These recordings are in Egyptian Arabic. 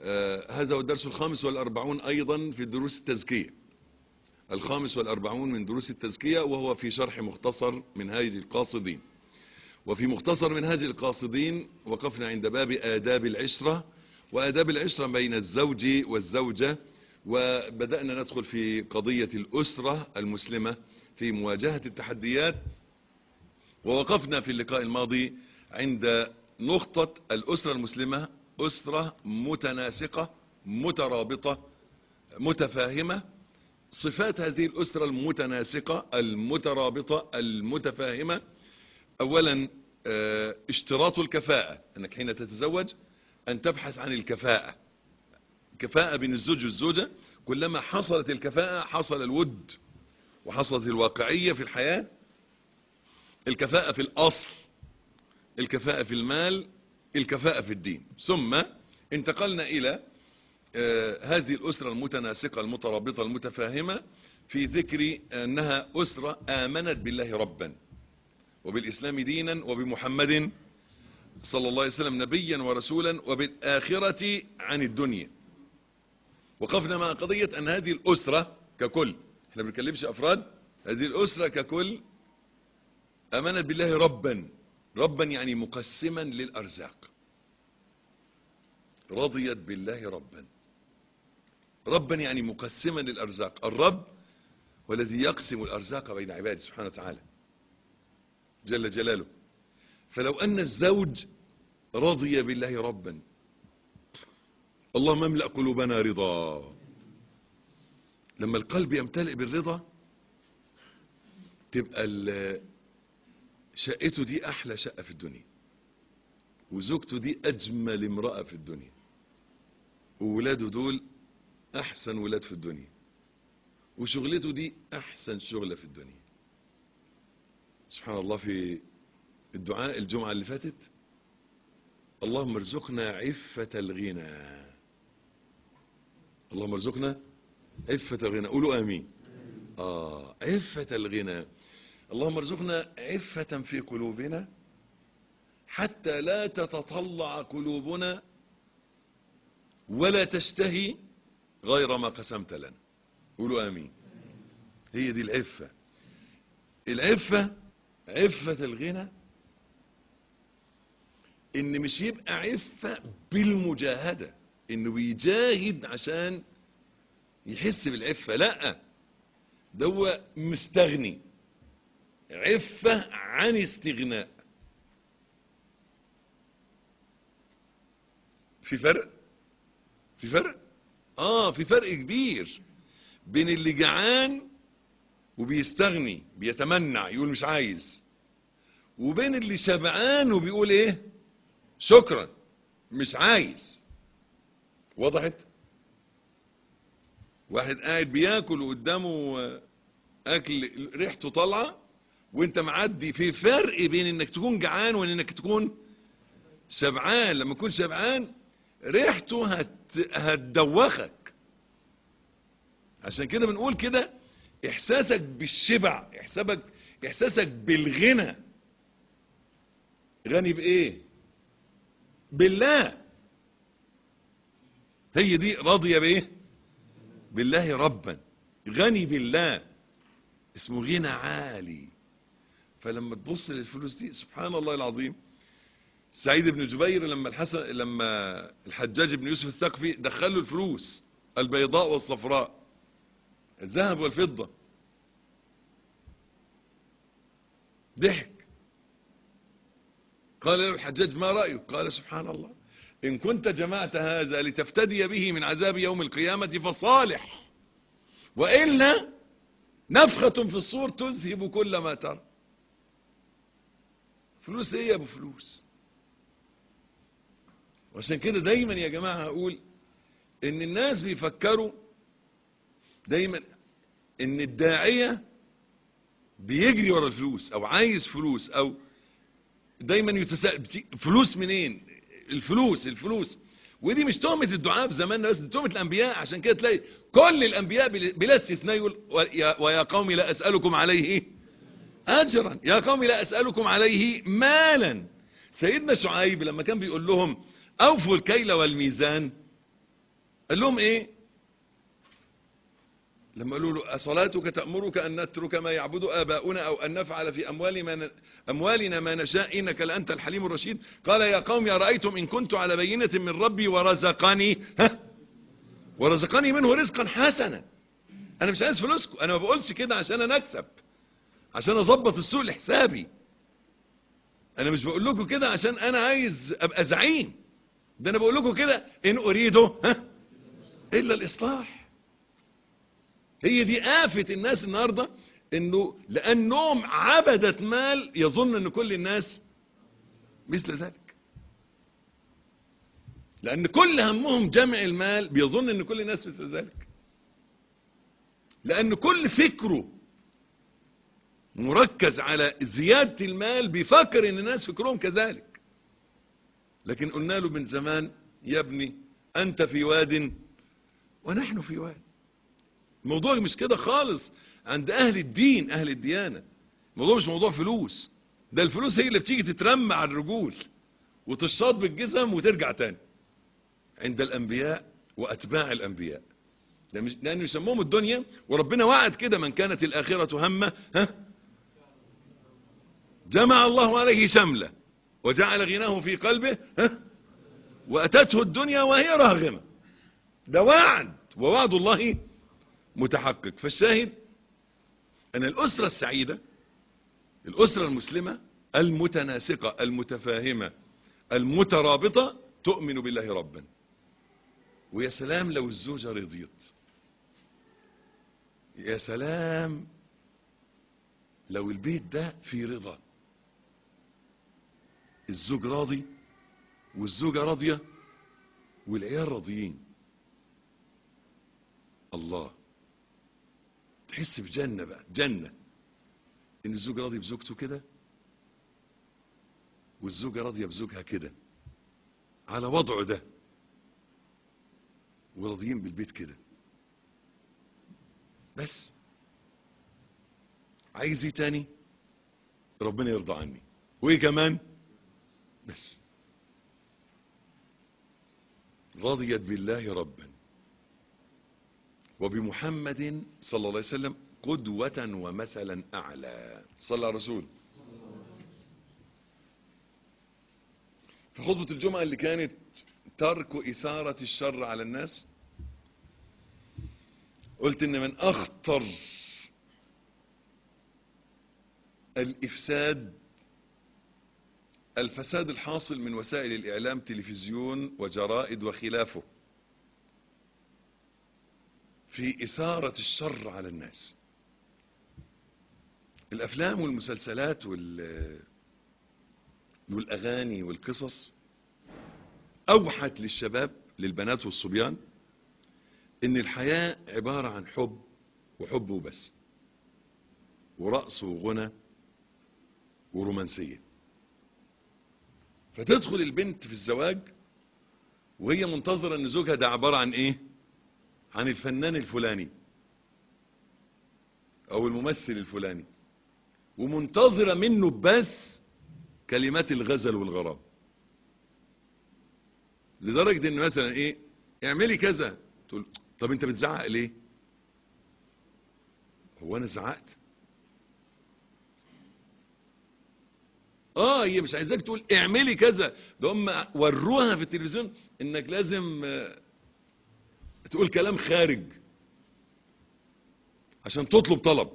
آه هذا هو الدرس الخامس والأربعون أيضا في دروس التزكية الخامس والأربعون من دروس التزكية وهو في شرح مختصر منهاج القاصدين وفي مختصر منهاج القاصدين وقفنا عند باب آداب العشرة وآداب العشرة بين الزوج والزوجة وبدأنا ندخل في قضية الأسرة المسلمة في مواجهة التحديات ووقفنا في اللقاء الماضي عند نقطة الأسرة المسلمة أسرة متناسقة مترابطة متفاهمة صفات هذه الأسرة المتناسقة المترابطة المتفاهمة أولا اشتراط الكفاءة أنك حين تتزوج أن تبحث عن الكفاءة كفاءة بين الزوج والزوجة كلما حصلت الكفاءة حصل الود وحصلت الواقعية في الحياة الكفاءة في الأصل الكفاءة في المال الكفاءة في الدين ثم انتقلنا إلى آه هذه الأسرة المتناسقة المترابطة المتفاهمة في ذكر أنها أسرة آمنت بالله ربا وبالإسلام دينا وبمحمد صلى الله عليه وسلم نبيا ورسولا وبالآخرة عن الدنيا وقفنا مع قضية أن هذه الأسرة ككل احنا بنتكلمش أفراد هذه الأسرة ككل أمنت بالله ربا ربا يعني مقسما للأرزاق رضيت بالله ربا ربا يعني مقسما للأرزاق الرب والذي يقسم الأرزاق بين عباده سبحانه وتعالى جل جلاله فلو أن الزوج رضي بالله ربا اللهم املأ قلوبنا رضا لما القلب يمتلئ بالرضا تبقى شقته دي أحلى شقة في الدنيا وزوجته دي أجمل امرأة في الدنيا وولاده دول أحسن ولاد في الدنيا وشغلته دي أحسن شغلة في الدنيا سبحان الله في الدعاء الجمعة اللي فاتت اللهم ارزقنا عفة الغنى اللهم ارزقنا عفة الغنى قولوا آمين آه عفة الغنى اللهم ارزقنا عفة في قلوبنا حتى لا تتطلع قلوبنا ولا تشتهي غير ما قسمت لنا قولوا آمين هي دي العفة العفة عفة الغنى ان مش يبقى عفة بالمجاهدة انه بيجاهد عشان يحس بالعفة لا ده هو مستغني عفة عن استغناء في فرق في فرق اه في فرق كبير بين اللي جعان وبيستغني بيتمنع يقول مش عايز وبين اللي شبعان وبيقول ايه شكرا مش عايز وضحت واحد قاعد بياكل وقدامه اكل ريحته طالعه وانت معدي في فرق بين انك تكون جعان وان انك تكون شبعان لما تكون شبعان ريحته هت... هتدوخك عشان كده بنقول كده احساسك بالشبع احساسك احساسك بالغنى غني بايه بالله هي دي راضيه بايه بالله ربا غني بالله اسمه غنى عالي فلما تبص للفلوس دي سبحان الله العظيم سعيد بن جبير لما الحسن لما الحجاج بن يوسف الثقفي دخلوا الفلوس البيضاء والصفراء الذهب والفضة ضحك قال له الحجاج ما رأيك قال سبحان الله إن كنت جمعت هذا لتفتدي به من عذاب يوم القيامة فصالح وإلا نفخة في الصور تذهب كل ما ترى فلوس ايه يا ابو فلوس وعشان كده دايما يا جماعة هقول ان الناس بيفكروا دايما ان الداعية بيجري ورا الفلوس او عايز فلوس او دايما يتساءل فلوس منين الفلوس الفلوس ودي مش تهمة الدعاء في زماننا بس دي تهمة الانبياء عشان كده تلاقي كل الانبياء بلا استثناء يقول ويا قوم لا اسألكم عليه اجرا يا قوم لا اسألكم عليه مالا سيدنا شعيب لما كان بيقول لهم اوفوا الكيل والميزان قال لهم ايه لما قالوا له أصلاتك تأمرك أن نترك ما يعبد آباؤنا أو أن نفعل في أموال ما ن... أموالنا ما نشاء إنك لأنت الحليم الرشيد قال يا قوم يا رأيتم إن كنت على بينة من ربي ورزقني ها ورزقني منه رزقا حسنا أنا مش عايز فلوسكم أنا ما بقولش كده عشان أنا أكسب عشان أظبط السوق لحسابي أنا مش بقول لكم كده عشان أنا عايز أبقى زعيم ده أنا بقول لكم كده إن أريده ها إلا الإصلاح هي دي آفة الناس النهاردة انه لانهم عبدت مال يظن ان كل الناس مثل ذلك لان كل همهم جمع المال بيظن ان كل الناس مثل ذلك لان كل فكره مركز على زيادة المال بيفكر ان الناس فكرهم كذلك لكن قلنا له من زمان يا ابني انت في واد ونحن في واد الموضوع مش كده خالص عند اهل الدين اهل الديانة الموضوع مش موضوع فلوس ده الفلوس هي اللي بتيجي تترمى على الرجول وتشاط بالجزم وترجع تاني عند الانبياء واتباع الانبياء لانه يسموهم الدنيا وربنا وعد كده من كانت الاخرة همه ها جمع الله عليه شمله وجعل غناه في قلبه ها واتته الدنيا وهي راغمة ده وعد ووعد الله متحقق فالشاهد أن الأسرة السعيدة الأسرة المسلمة المتناسقة المتفاهمة المترابطة تؤمن بالله ربا ويا سلام لو الزوجة رضيت يا سلام لو البيت ده في رضا الزوج راضي والزوجة راضية والعيال راضيين الله تحس بجنة بقى جنة ان الزوج راضي بزوجته كده والزوجة راضية بزوجها كده على وضعه ده وراضيين بالبيت كده بس عايز ايه تاني ربنا يرضى عني وايه كمان بس رضيت بالله ربا وبمحمد صلى الله عليه وسلم قدوة ومثلا أعلى صلى على رسول في خطبة الجمعة اللي كانت ترك إثارة الشر على الناس قلت إن من أخطر الإفساد الفساد الحاصل من وسائل الإعلام تلفزيون وجرائد وخلافه في إثارة الشر على الناس الأفلام والمسلسلات وال... والأغاني والقصص أوحت للشباب للبنات والصبيان إن الحياة عبارة عن حب وحب وبس ورقص وغنى ورومانسية فتدخل البنت في الزواج وهي منتظرة ان زوجها ده عبارة عن ايه عن الفنان الفلاني او الممثل الفلاني ومنتظرة منه بس كلمات الغزل والغرام لدرجة ان مثلا ايه اعملي كذا تقول طب انت بتزعق ليه هو انا زعقت اه هي مش عايزاك تقول اعملي كذا ده هم وروها في التلفزيون انك لازم تقول كلام خارج عشان تطلب طلب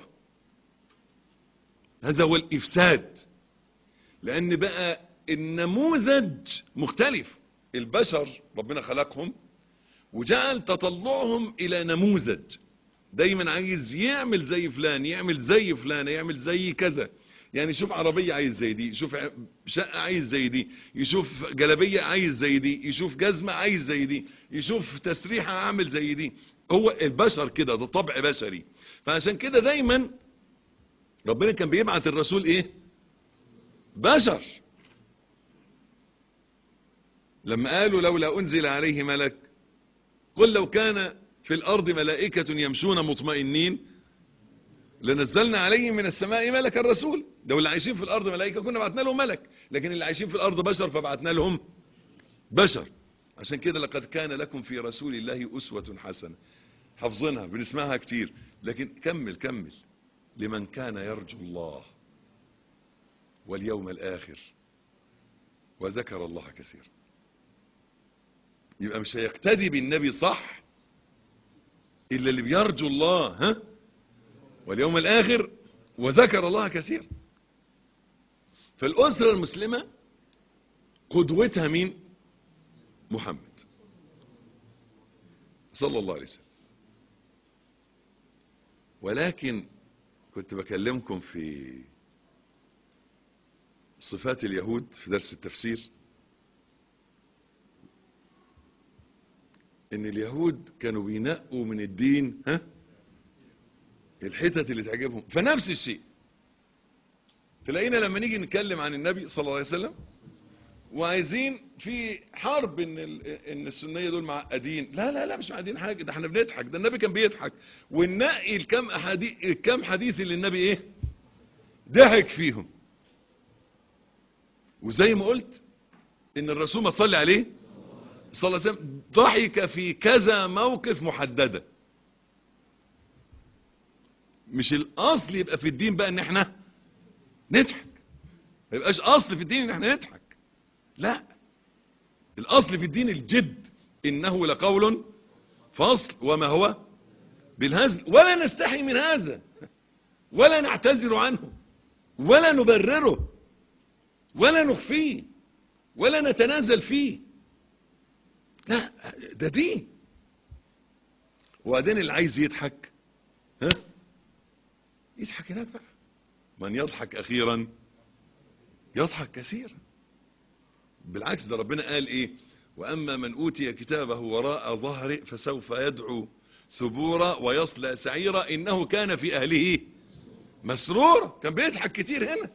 هذا هو الافساد لان بقى النموذج مختلف البشر ربنا خلقهم وجعل تطلعهم الى نموذج دايما عايز يعمل زي فلان يعمل زي فلان يعمل زي كذا يعني يشوف عربية عايز زي دي يشوف شقة عايز زي دي يشوف جلبية عايز زي دي يشوف جزمة عايز زي دي يشوف تسريحة عامل زي دي هو البشر كده ده طبع بشري فعشان كده دايما ربنا كان بيبعت الرسول ايه بشر لما قالوا لولا انزل عليه ملك قل لو كان في الارض ملائكة يمشون مطمئنين لنزلنا عليهم من السماء ملكا الرسول لو اللي عايشين في الارض ملائكة كنا بعتنا لهم ملك لكن اللي عايشين في الارض بشر فبعتنا لهم بشر عشان كده لقد كان لكم في رسول الله أسوة حسنة حافظينها بنسمعها كتير لكن كمل كمل لمن كان يرجو الله واليوم الآخر وذكر الله كثيرا يبقى مش هيقتدي بالنبي صح إلا اللي بيرجو الله ها واليوم الآخر وذكر الله كثيرا فالأسرة المسلمة قدوتها مين محمد صلى الله عليه وسلم ولكن كنت بكلمكم في صفات اليهود في درس التفسير ان اليهود كانوا بينقوا من الدين ها الحتت اللي تعجبهم فنفس الشيء تلاقينا لما نيجي نتكلم عن النبي صلى الله عليه وسلم وعايزين في حرب ان ان السنيه دول معقدين لا لا لا مش معقدين حاجه ده احنا بنضحك ده النبي كان بيضحك وننقي الكم احاديث الكم حديث اللي النبي ايه ضحك فيهم وزي ما قلت ان الرسول ما صلي عليه صلى الله عليه وسلم ضحك في كذا موقف محددة مش الاصل يبقى في الدين بقى ان احنا نضحك ما يبقاش اصل في الدين ان احنا نضحك لا الاصل في الدين الجد انه لقول فصل وما هو بالهزل ولا نستحي من هذا ولا نعتذر عنه ولا نبرره ولا نخفيه ولا نتنازل فيه لا ده دين وبعدين اللي عايز يضحك ها يضحك هناك بقى من يضحك اخيرا يضحك كثيرا بالعكس ده ربنا قال ايه واما من اوتي كتابه وراء ظهره فسوف يدعو ثبورا ويصلى سعيرا انه كان في اهله مسرورا كان بيضحك كتير هنا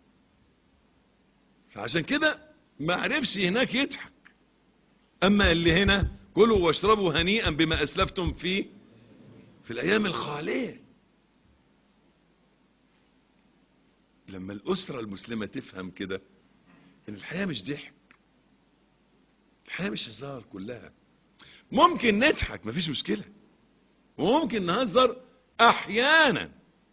فعشان كده ما عرفش هناك يضحك اما اللي هنا كلوا واشربوا هنيئا بما اسلفتم في في الايام الخاليه لما الاسره المسلمه تفهم كده ان الحياه مش ضحك الحياه مش هزار كلها ممكن نضحك مفيش مشكله وممكن نهزر احيانا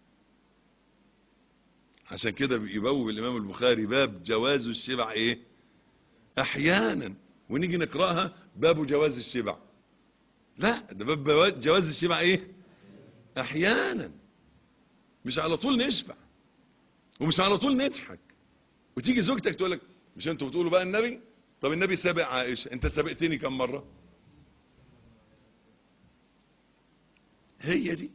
عشان كده يبوب الامام البخاري باب جواز الشبع ايه احيانا ونيجي نقراها باب جواز الشبع لا ده باب جواز الشبع ايه احيانا مش على طول نشبع ومش على طول نضحك وتيجي زوجتك تقول لك مش انتوا بتقولوا بقى النبي طب النبي سابق عائشه انت سابقتني كم مره هي دي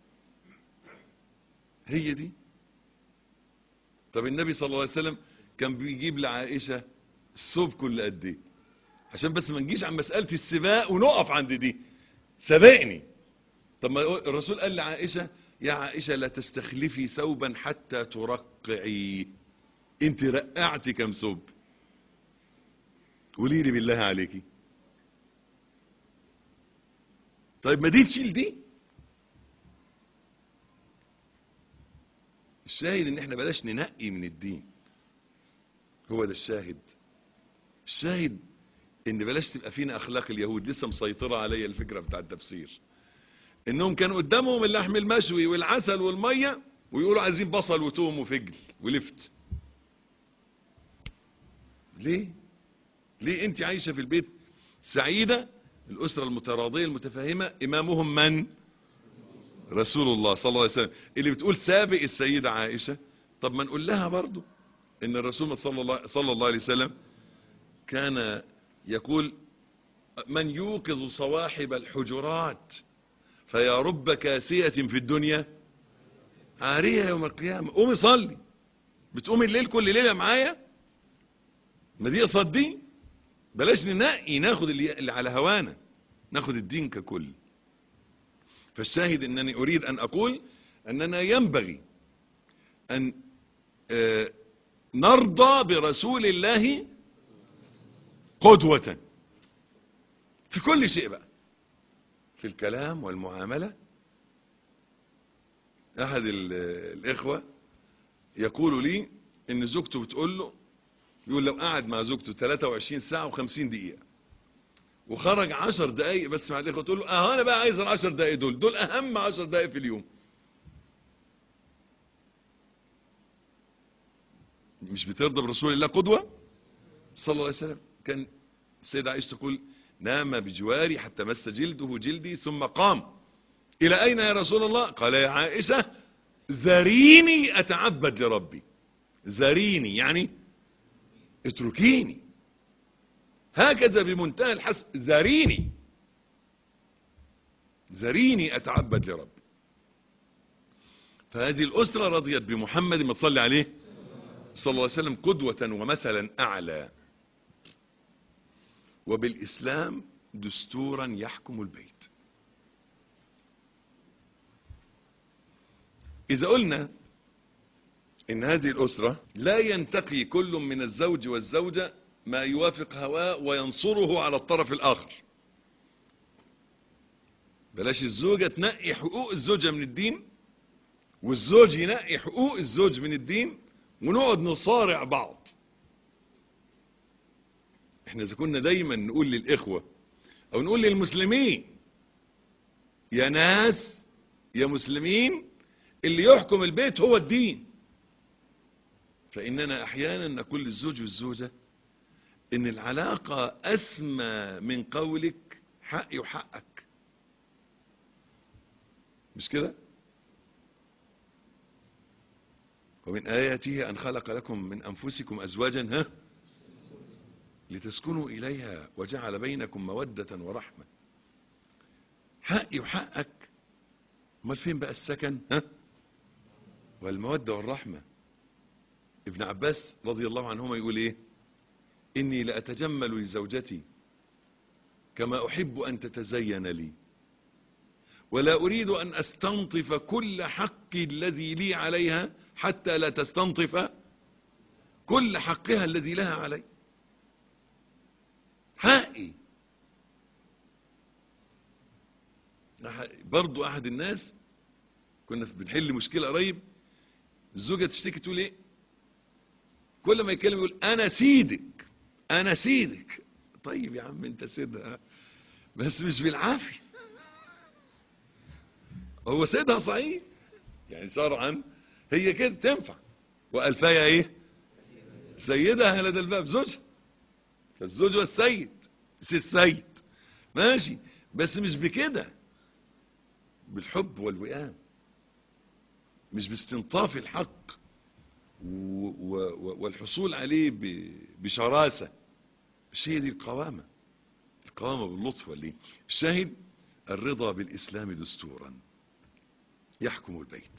هي دي طب النبي صلى الله عليه وسلم كان بيجيب لعائشه الثوب كل قد ايه عشان بس ما نجيش عن مساله السباق ونقف عند دي سبقني طب ما الرسول قال لعائشه يا عائشه لا تستخلفي ثوبا حتى ترقعي انت رقعتي كم ثوب قولي لي بالله عليكي طيب ما دي تشيل دي الشاهد ان احنا بلاش ننقي من الدين هو ده الشاهد الشاهد ان بلاش تبقى فينا اخلاق اليهود لسه مسيطرة عليا الفكرة بتاع التفسير انهم كان قدامهم اللحم المشوي والعسل والمية ويقولوا عايزين بصل وتوم وفجل ولفت ليه ليه انت عايشة في البيت سعيدة الاسرة المتراضية المتفاهمة امامهم من رسول الله صلى الله عليه وسلم اللي بتقول سابق السيدة عائشة طب ما نقول لها برضو ان الرسول صلى الله, صلى الله عليه وسلم كان يقول من يوقظ صواحب الحجرات فيا رب كاسية في الدنيا عارية يوم القيامة قومي صلي بتقومي الليل كل ليلة معايا ما دي قصاد دي بلاش ننقي ناخد اللي على هوانا ناخد الدين ككل فالشاهد انني اريد ان اقول اننا ينبغي ان نرضى برسول الله قدوة في كل شيء بقى في الكلام والمعاملة احد الاخوة يقول لي ان زوجته بتقول له يقول لو قعد مع زوجته 23 ساعة و50 دقيقة وخرج عشر دقايق بس مع الاخوه تقول له اه انا بقى عايز العشر دقايق دول دول اهم عشر دقايق في اليوم مش بترضى برسول الله قدوة صلى الله عليه وسلم كان السيدة عائشة تقول نام بجواري حتى مس جلده جلدي ثم قام إلى أين يا رسول الله قال يا عائشة ذريني أتعبد لربي ذريني يعني اتركيني هكذا بمنتهى الحس ذريني ذريني أتعبد لربي فهذه الأسرة رضيت بمحمد ما تصلي عليه صلى الله عليه وسلم قدوة ومثلا أعلى وبالإسلام دستورا يحكم البيت إذا قلنا إن هذه الأسرة لا ينتقي كل من الزوج والزوجة ما يوافق هواه وينصره على الطرف الآخر بلاش الزوجة تنقي حقوق الزوجة من الدين والزوج ينقي حقوق الزوج من الدين ونقعد نصارع بعض احنا اذا كنا دايما نقول للإخوة او نقول للمسلمين يا ناس يا مسلمين اللي يحكم البيت هو الدين فإننا أحيانا نقول للزوج والزوجة إن العلاقة أسمى من قولك حقي وحقك مش كده ومن آياته أن خلق لكم من أنفسكم أزواجا ها لتسكنوا إليها وجعل بينكم مودة ورحمة حقي وحقك امال فين بقى السكن ها والمودة والرحمة ابن عباس رضي الله عنهما يقول ايه اني لأتجمل لزوجتي كما احب ان تتزين لي ولا اريد ان استنطف كل حق الذي لي عليها حتى لا تستنطف كل حقها الذي لها علي حقي برضو احد الناس كنا بنحل مشكلة قريب الزوجة تشتكي تقول ايه كل ما يتكلم يقول انا سيدك انا سيدك طيب يا عم انت سيدها بس مش بالعافية هو سيدها صحيح يعني شرعا هي كده تنفع والفايا ايه سيدها لدى الباب زوجها فالزوج والسيد السيد ماشي بس مش بكده بالحب والوئام مش باستنطاف الحق والحصول عليه بشراسة مش هي دي القوامة القوامة باللطف واللي الشاهد الرضا بالإسلام دستورا يحكم البيت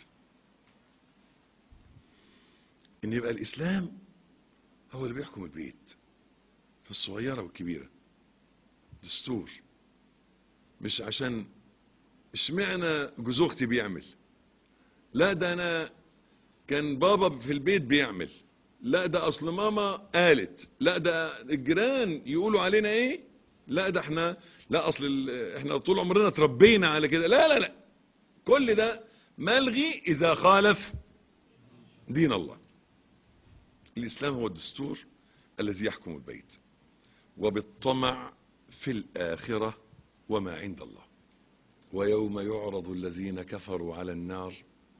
ان يبقى الإسلام هو اللي بيحكم البيت في الصغيرة والكبيرة دستور مش عشان اشمعنى جوز اختي بيعمل لا ده انا كان بابا في البيت بيعمل لا ده اصل ماما قالت لا ده الجيران يقولوا علينا ايه لا ده احنا لا اصل احنا طول عمرنا تربينا على كده لا لا لا كل ده ملغي اذا خالف دين الله الاسلام هو الدستور الذي يحكم البيت وبالطمع في الاخرة وما عند الله ويوم يعرض الذين كفروا على النار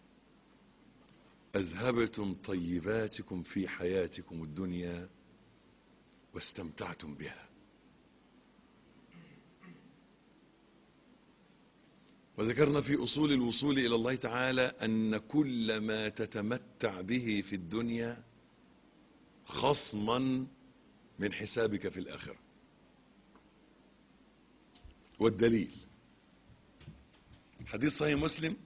أذهبتم طيباتكم في حياتكم الدنيا واستمتعتم بها وذكرنا في أصول الوصول إلى الله تعالى أن كل ما تتمتع به في الدنيا خصما من حسابك في الآخرة والدليل حديث صحيح مسلم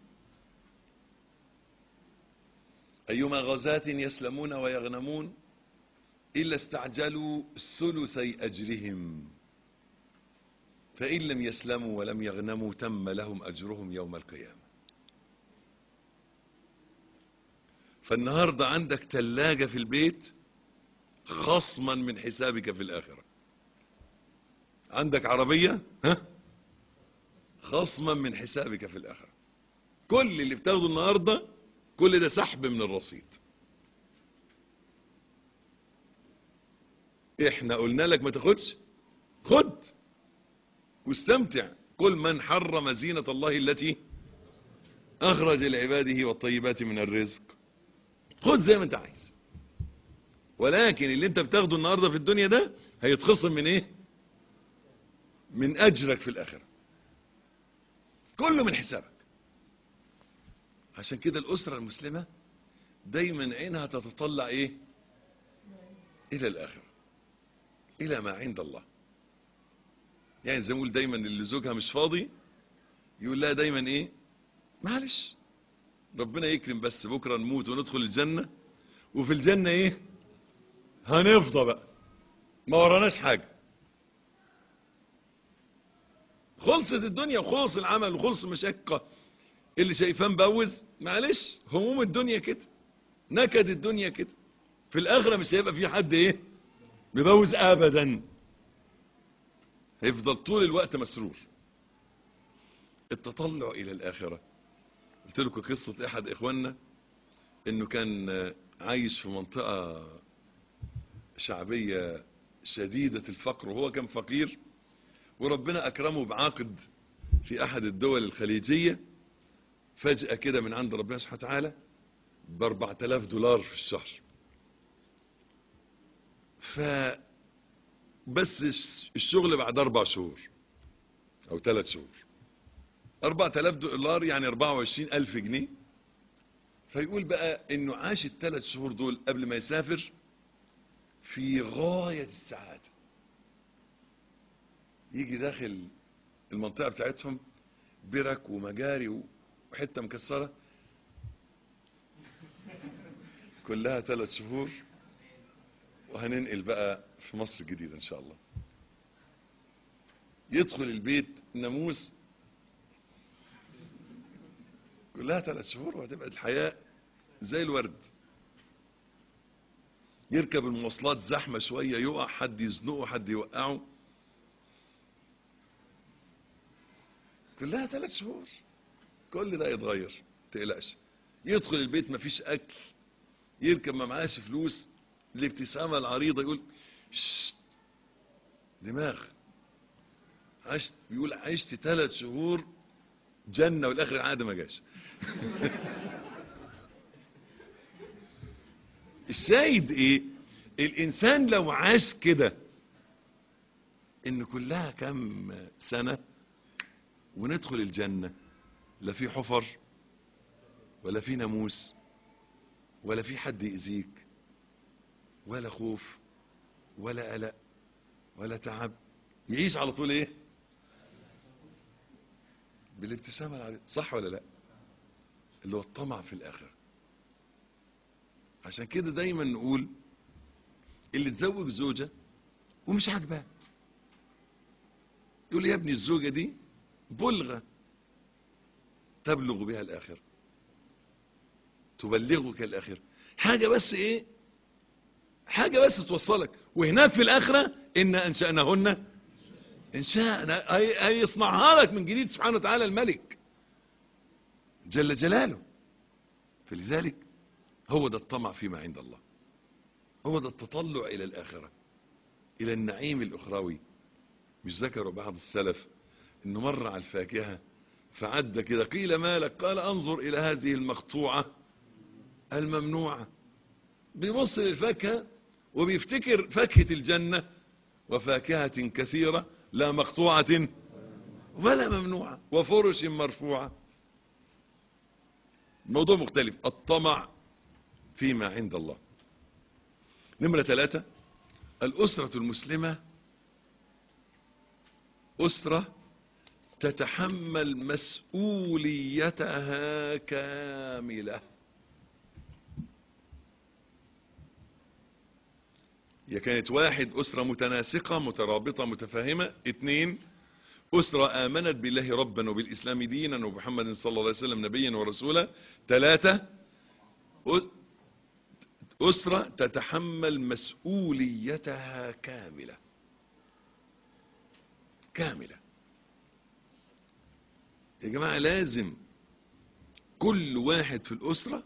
أيما غزاة يسلمون ويغنمون إلا استعجلوا ثلثي أجرهم فإن لم يسلموا ولم يغنموا تم لهم أجرهم يوم القيامة فالنهاردة عندك تلاجة في البيت خصما من حسابك في الآخرة عندك عربية ها خصما من حسابك في الآخرة كل اللي بتاخده النهاردة كل ده سحب من الرصيد احنا قلنا لك ما تاخدش خد واستمتع قل من حرم زينة الله التي أخرج لعباده والطيبات من الرزق خد زي ما انت عايز ولكن اللي انت بتاخده النهاردة في الدنيا ده هيتخصم من ايه من اجرك في الاخرة كله من حسابك عشان كده الاسرة المسلمة دايما عينها تتطلع ايه الى الاخرة الى ما عند الله يعني زي ما نقول دايما اللي زوجها مش فاضي يقول لها دايما ايه معلش ربنا يكرم بس بكرة نموت وندخل الجنة وفي الجنة ايه هنفضى بقى ما وراناش حاجة خلصت الدنيا وخلص العمل وخلص المشقة اللي شايفاه مبوز معلش هموم الدنيا كده نكد الدنيا كده في الاخرة مش هيبقى في حد ايه مبوز ابدا هيفضل طول الوقت مسرور التطلع الى الاخرة قلت لكم قصة احد اخواننا انه كان عايش في منطقة شعبية شديدة الفقر وهو كان فقير وربنا اكرمه بعقد في احد الدول الخليجية فجأة كده من عند ربنا سبحانه وتعالى ب 4000 دولار في الشهر ف بس الشغل بعد اربع شهور او ثلاث شهور 4000 دولار يعني 24000 جنيه فيقول بقى انه عاش الثلاث شهور دول قبل ما يسافر في غاية السعادة يجي داخل المنطقة بتاعتهم برك ومجاري وحتة مكسرة كلها ثلاث شهور وهننقل بقى في مصر الجديدة ان شاء الله يدخل البيت ناموس كلها ثلاث شهور وهتبقى الحياة زي الورد يركب المواصلات زحمة شوية يقع حد يزنقه حد يوقعه كلها ثلاث شهور كل ده يتغير تقلقش يدخل البيت مفيش اكل يركب ما معاش فلوس الابتسامة العريضة يقول شت دماغ عشت بيقول عشت ثلاث شهور جنة والاخر العادة ما جاش الشاهد ايه الانسان لو عاش كده ان كلها كم سنة وندخل الجنة لا في حفر ولا في ناموس ولا في حد يأذيك ولا خوف ولا قلق ولا تعب يعيش على طول ايه بالابتسامة العادية صح ولا لا اللي هو الطمع في الاخرة عشان كده دايما نقول اللي تزوج زوجة ومش عاجباه يقول يا ابني الزوجة دي بلغة تبلغ بها الاخر تبلغك الاخر حاجة بس ايه حاجة بس توصلك وهناك في الاخرة ان انشأناهن انشاء هيصنعها لك من جديد سبحانه وتعالى الملك جل جلاله فلذلك هو ده الطمع فيما عند الله هو ده التطلع الى الاخرة الى النعيم الاخروي مش ذكروا بعض السلف انه مر على الفاكهة فعد كده قيل مالك قال انظر الى هذه المقطوعة الممنوعة بيبص للفاكهة وبيفتكر فاكهة الجنة وفاكهة كثيرة لا مقطوعة ولا ممنوعة وفرش مرفوعة موضوع مختلف الطمع فيما عند الله نمرة ثلاثة الأسرة المسلمة أسرة تتحمل مسؤوليتها كاملة هي كانت واحد أسرة متناسقة مترابطة متفاهمة اثنين أسرة آمنت بالله ربا وبالإسلام دينا وبحمد صلى الله عليه وسلم نبيا ورسولا ثلاثة أسرة تتحمل مسؤوليتها كاملة كاملة يا جماعة لازم كل واحد في الأسرة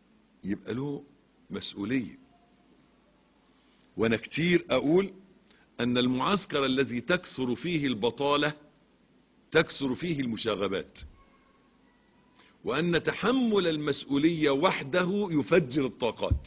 يبقى له مسؤولية وانا كتير اقول أن المعسكر الذي تكثر فيه البطالة تكثر فيه المشاغبات وأن تحمل المسؤولية وحده يفجر الطاقات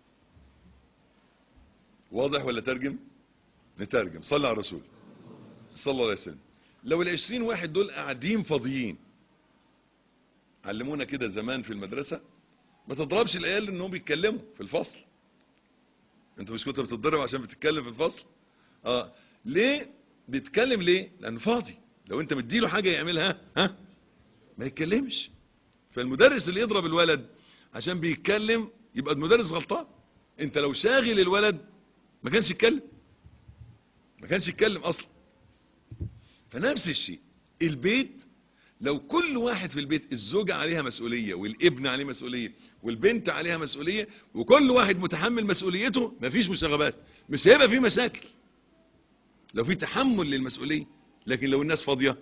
واضح ولا ترجم نترجم صلى على الرسول صلى الله عليه وسلم لو العشرين واحد دول قاعدين فاضيين علمونا كده زمان في المدرسة ما تضربش العيال انهم بيتكلموا في الفصل انت مش كنت بتتضرب عشان بتتكلم في الفصل اه ليه بيتكلم ليه لانه فاضي لو انت مديله حاجة يعملها ها ما يتكلمش فالمدرس اللي يضرب الولد عشان بيتكلم يبقى المدرس غلطان انت لو شاغل الولد ما كانش يتكلم ما كانش يتكلم اصلا فنفس الشيء البيت لو كل واحد في البيت الزوجة عليها مسؤولية والابن عليه مسؤولية والبنت عليها مسؤولية وكل واحد متحمل مسؤوليته مفيش مشاغبات مش هيبقى في مشاكل لو في تحمل للمسؤولية لكن لو الناس فاضية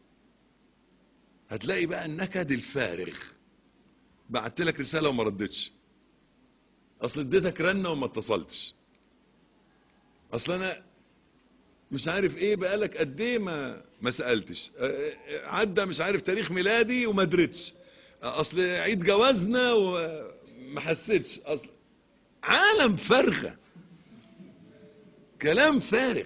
هتلاقي بقى النكد الفارغ بعت لك رسالة وما ردتش اصل اديتك رنة وما اتصلتش اصل انا مش عارف ايه بقالك قد ايه ما ما سالتش عدى مش عارف تاريخ ميلادي وما درتش اصل عيد جوازنا وما حسيتش اصل عالم فارغه كلام فارغ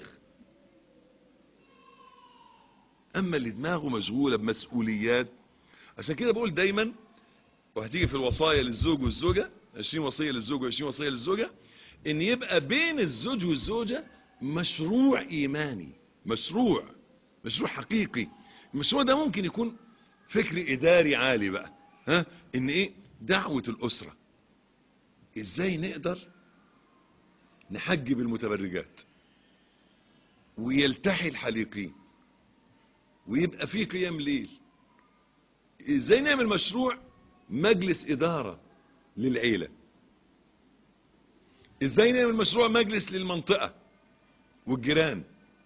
اما اللي دماغه مشغوله بمسؤوليات عشان كده بقول دايما وهتيجي في الوصايا للزوج والزوجه 20 وصيه للزوج و20 وصيه للزوجه ان يبقى بين الزوج والزوجه مشروع ايماني مشروع مشروع حقيقي المشروع ده ممكن يكون فكر اداري عالي بقى ها ان ايه دعوة الاسرة ازاي نقدر نحجب المتبرجات ويلتحي الحليقين ويبقى في قيام ليل ازاي نعمل مشروع مجلس ادارة للعيلة ازاي نعمل مشروع مجلس للمنطقة والجيران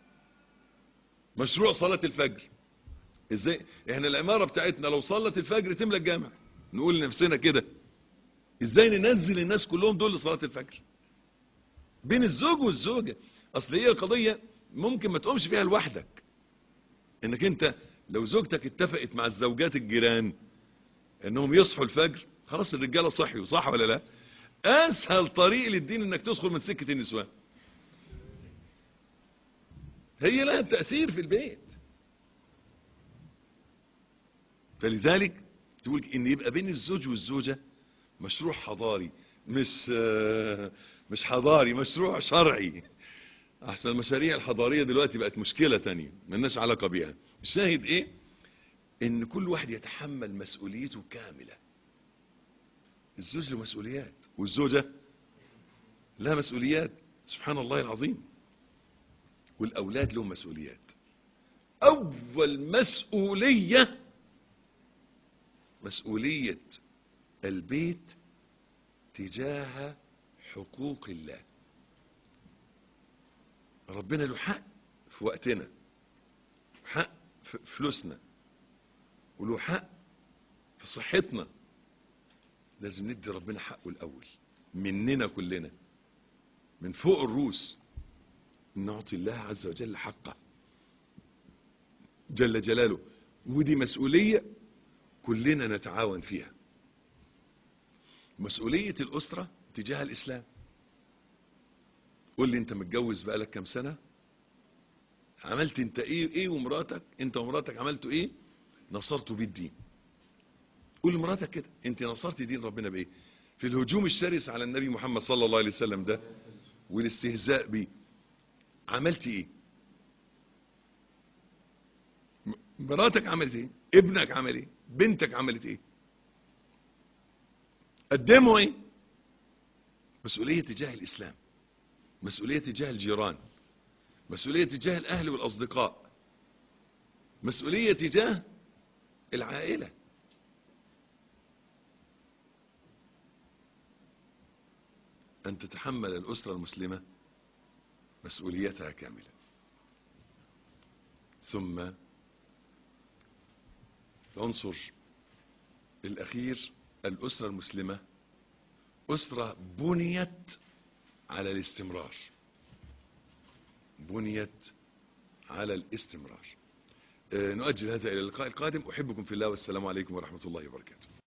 مشروع صلاة الفجر ازاي احنا العمارة بتاعتنا لو صلت الفجر تملى الجامع نقول لنفسنا كده ازاي ننزل الناس كلهم دول لصلاة الفجر بين الزوج والزوجة اصل هي القضية ممكن ما تقومش فيها لوحدك انك انت لو زوجتك اتفقت مع الزوجات الجيران انهم يصحوا الفجر خلاص الرجالة صحيوا صح ولا لا اسهل طريق للدين انك تدخل من سكة النسوان هي لها تأثير في البيت فلذلك تقول ان يبقى بين الزوج والزوجة مشروع حضاري مش مش حضاري مشروع شرعي احسن المشاريع الحضارية دلوقتي بقت مشكلة تانية ملناش علاقة بيها الشاهد ايه ان كل واحد يتحمل مسؤوليته كاملة الزوج له مسؤوليات والزوجة لها مسؤوليات سبحان الله العظيم والأولاد لهم مسؤوليات أول مسؤولية مسؤولية البيت تجاه حقوق الله ربنا له حق في وقتنا حق في فلوسنا وله حق في صحتنا لازم ندي ربنا حقه الأول مننا كلنا من فوق الروس نعطي الله عز وجل حقه جل جلاله ودي مسؤولية كلنا نتعاون فيها مسؤولية الأسرة تجاه الإسلام قول لي انت متجوز بقالك كام سنة عملت انت ايه ايه ومراتك انت ومراتك عملتوا ايه نصرتوا بيه الدين قول لمراتك كده انت نصرت دين ربنا بايه في الهجوم الشرس على النبي محمد صلى الله عليه وسلم ده والاستهزاء بيه عملت ايه مراتك عملت ايه ابنك عمل ايه بنتك عملت ايه قدموا ايه مسؤولية تجاه الاسلام مسؤولية تجاه الجيران مسؤولية تجاه الاهل والاصدقاء مسؤولية تجاه العائلة ان تتحمل الاسرة المسلمة مسؤوليتها كاملة ثم العنصر الأخير الأسرة المسلمة أسرة بنيت على الاستمرار بنيت على الاستمرار آه، نؤجل هذا إلى اللقاء القادم أحبكم في الله والسلام عليكم ورحمة الله وبركاته